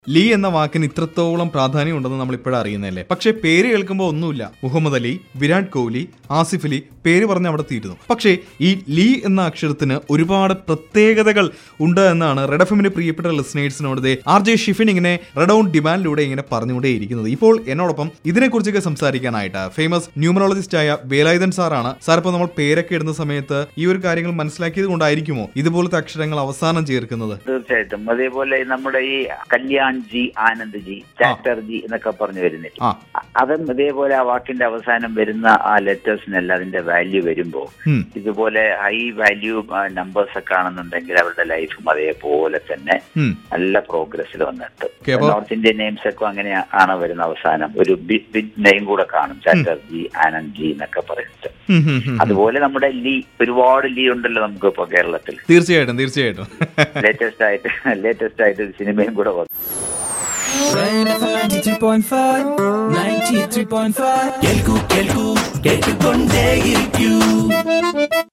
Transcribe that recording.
Lee എന്ന വാക്കിന് ഇത്രത്തോളം പ്രാധാന്യം ഉണ്ടെന്ന് നമ്മൾ ഇപ്പോഴും അറിയുന്നതല്ലേ പക്ഷേ പേര് കേൾക്കുമ്പോൾ ഒന്നുമില്ല മുഹമ്മദ് അലി വിരാട് കോഹ്ലി ആസിഫ് അലി പേര് പറഞ്ഞ് അവിടെ തീരുന്നു പക്ഷേ ഈ ലീ എന്ന അക്ഷരത്തിന് ഒരുപാട് പ്രത്യേകതകൾ ഉണ്ട് എന്നാണ് റെഡ് എഫിന്റെ പ്രിയപ്പെട്ട ലിസ്നേഴ്സിനോട് ദേ ആർ ജെ ഷിഫിൻ ഇങ്ങനെ റെഡ് ഔൺ ഡിമാൻഡിലൂടെ ഇങ്ങനെ പറഞ്ഞുകൊണ്ടേയിരിക്കുന്നത് ഇപ്പോൾ എന്നോടൊപ്പം ഇതിനെക്കുറിച്ചൊക്കെ സംസാരിക്കാനായിട്ട് ഫേമസ് ന്യൂമറോളജിസ്റ്റ് ആയ വേലായുധൻ സാറാണ് സാർ ഇപ്പോൾ നമ്മൾ പേരൊക്കെ ഇടുന്ന സമയത്ത് ഈ ഒരു കാര്യങ്ങൾ മനസ്സിലാക്കിയത് കൊണ്ടായിരിക്കുമോ ഇതുപോലത്തെ അക്ഷരങ്ങൾ അവസാനം ചേർക്കുന്നത് തീർച്ചയായിട്ടും അതേപോലെ നമ്മുടെ ഈ കല്യാൺ ജി ആനന്ദ് ജി ചാറ്റർജി എന്നൊക്കെ പറഞ്ഞു വരുന്നില്ല ആ അതും ഇതേപോലെ ആ വാക്കിന്റെ അവസാനം വരുന്ന ആ ലെറ്റേഴ്സിനെല്ലാം അതിന്റെ വാല്യൂ വരുമ്പോ ഉം. ഇതുപോലെ ഹൈ വാല്യൂ നമ്പേഴ്സ് ഒക്കെ ആണെന്നുണ്ടെങ്കിൽ അവരുടെ ലൈഫും അതേപോലെ തന്നെ ഉം. നല്ല പ്രോഗ്രസ്സിൽ വന്നിട്ട് Okay, അപ്പൊ- നോർത്ത് ഇന്ത്യൻ നെയിംസ് ഒക്കെ അങ്ങനെ ആണ് വരുന്ന അവസാനം ഒരു ബിഗ് ബിഗ് നെയിം കൂടെ കാണും ചാറ്റർജി ആനന്ദ് ജി എന്നൊക്കെ പറഞ്ഞിട്ട് ഉം, ഉം, ഉം. അതുപോലെ നമ്മുടെ ലീ ഒരുപാട് ലീ ഉണ്ടല്ലോ നമുക്ക് ഇപ്പൊ കേരളത്തിൽ തീർച്ചയായിട്ടും തീർച്ചയായിട്ടും ലേറ്റസ്റ്റ് ആയിട്ട് ലേറ്റസ്റ്റ് ആയിട്ട് ഒരു സിനിമയും കൂടെ വന്നു Rain FM 93.5 93.5 കേൾക്കൂ കേൾക്കൂ കേട്ടുകൊണ്ടേയിരിക്കൂ